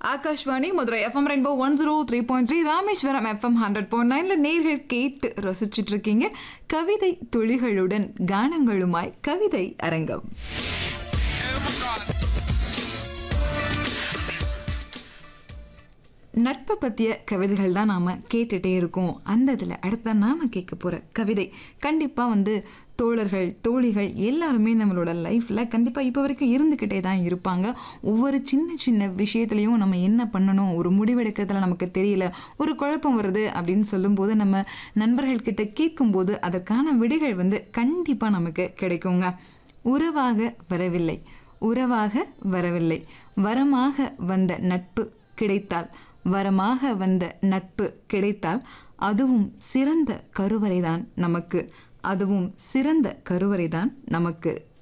Akashvani Madurai FM rainbow one zero three point three Rameswaram FM hundred point நைன்ல நேர்கள் கேட்டு ரசிச்சிட்டு இருக்கீங்க கவிதை துளிகளுடன் கானங்களுமாய் கவிதை அரங்கம் நட்பை பற்றிய கவிதைகள் தான் நாம் கேட்டுகிட்டே இருக்கோம் அந்த இதில் அடுத்த நாம் கேட்க போகிற கவிதை கண்டிப்பாக வந்து தோழர்கள் தோழிகள் எல்லாருமே நம்மளோட லைஃப்பில் கண்டிப்பாக இப்போ வரைக்கும் இருந்துக்கிட்டே தான் இருப்பாங்க ஒவ்வொரு சின்ன சின்ன விஷயத்துலையும் நம்ம என்ன பண்ணணும் ஒரு முடிவெடுக்கிறதுல நமக்கு தெரியல ஒரு குழப்பம் வருது அப்படின்னு சொல்லும்போது நம்ம நண்பர்கள்கிட்ட கேட்கும்போது அதற்கான விடைகள் வந்து கண்டிப்பாக நமக்கு கிடைக்குங்க உறவாக வரவில்லை உறவாக வரவில்லை வரமாக வந்த நட்பு கிடைத்தால் வரமாக வந்த நட்பு கிடைத்தால் அதுவும் சிறந்த கருவறைதான் நமக்கு அதுவும் சிறந்த கருவறைதான் நமக்கு